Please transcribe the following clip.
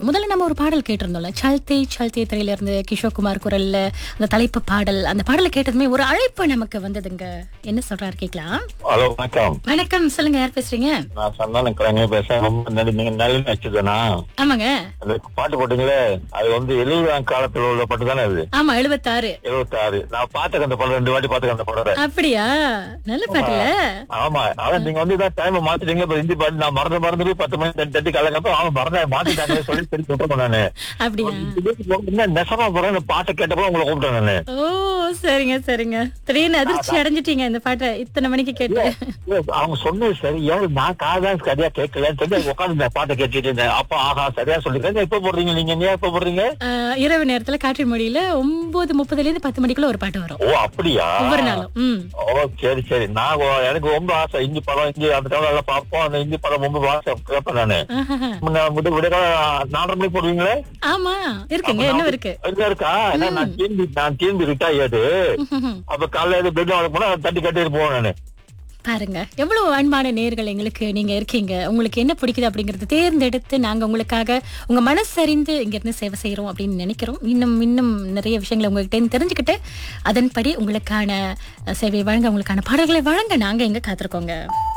முதல்ல நம்ம ஒரு பாடல் கேட்டிருந்தோம்ல சல்தே சல்தே திரையில இருந்து கிஷோர் குரல்ல அந்த தலைப்பு பாடல் அந்த பாடலை கேட்டதுமே ஒரு அழைப்பு நமக்கு வந்ததுங்க என்ன சொல்றாரு கேக்கலாம் ஹலோ வணக்கம் வணக்கம் சொல்லுங்க யார் பேசுறீங்க நான் சந்தானம் கிழங்கு பேசுறேன் ரொம்ப நன்றி நீங்க நல்ல நடிச்சதுனா ஆமாங்க அந்த பாட்டு போட்டீங்களே அது வந்து எழுபதாம் காலத்துல உள்ள பாட்டு தானே அது ஆமா எழுபத்தாறு எழுபத்தாறு நான் பாத்துக்க அந்த படம் ரெண்டு வாட்டி பாத்துக்க அந்த படம் அப்படியா நல்ல பாட்டுல ஆமா அதான் நீங்க வந்து இதான் டைம் மாத்திட்டீங்க இப்ப ஹிந்தி பாட்டு நான் மறந்து மறந்து போய் பத்து மணி தட்டி தட்டி கலக்கப்ப அவன் மறந்த மாத்திட்டாங்க சொல்லி சரி கூப்பிட்டேன் நானு அப்படியா என்ன நெசமா போறேன் இந்த பாட்டை கேட்டப்போ உங்களை கூப்பிட்டேன் நானு ஓ சரிங்க சரிங்க திடீர்னு அதிர்ச்சி அடைஞ்சிட்டீங்க இந்த பாட்டை இத்தனை மணிக்கு கேட்டு இல்ல, அவங்க சொன்னது சரி ஏன் நான் காதான் சரியா கேட்கலன்னு சொல்லி உட்காந்து இந்த பாட்டை கேட்டுட்டு இருந்தேன் அப்ப ஆஹா சரியா சொல்லிருக்கேன் எப்ப போடுறீங்க நீங்க ஏன் எப்ப போடுறீங்க ஆஹ், இரவு நேரத்துல காற்றின் மொழியில ஒன்பது முப்பதுல இருந்து பத்து மணிக்குள்ள ஒரு பாட்டு வரும் ஓ அப்படியா ஒவ்வொரு நாளும் ம் ஓ சரி சரி நான் ஓ- எனக்கு ரொம்ப ஆசை இந்தி படம் இந்தி அந்த டைம்ல எல்லாம் பார்ப்போம் அந்த இந்தி படம் ரொம்ப ஆசை கேட்பேன் நானு ஆஹாஹா. முன்ன விட விட நாலரை மணிக்கு போடுவீங்களே ஆமா இருக்குங்க என்ன இருக்கு எங்க இருக்கா ஏன்னா நான் தீர்ந்து நான் தீர்ந்து ரிட்டையர்டு ம்ஹும். அப்ப காலையில பெட் வாங்க போனா தட்டி கட்டிட்டு போவேன் நானு பாருங்க எவ்வளவு அன்பான நேர்கள் எங்களுக்கு நீங்க இருக்கீங்க உங்களுக்கு என்ன பிடிக்குது அப்படிங்கறத தேர்ந்தெடுத்து நாங்க உங்களுக்காக உங்க மனசறிந்து இங்க இருந்து சேவை செய்யறோம் அப்படின்னு நினைக்கிறோம் இன்னும் இன்னும் நிறைய விஷயங்களை உங்ககிட்ட இருந்து தெரிஞ்சுக்கிட்டு அதன்படி உங்களுக்கான அஹ், சேவை வழங்க உங்களுக்கான பாடல்களை வழங்க நாங்க எங்க காத்திருக்கோங்க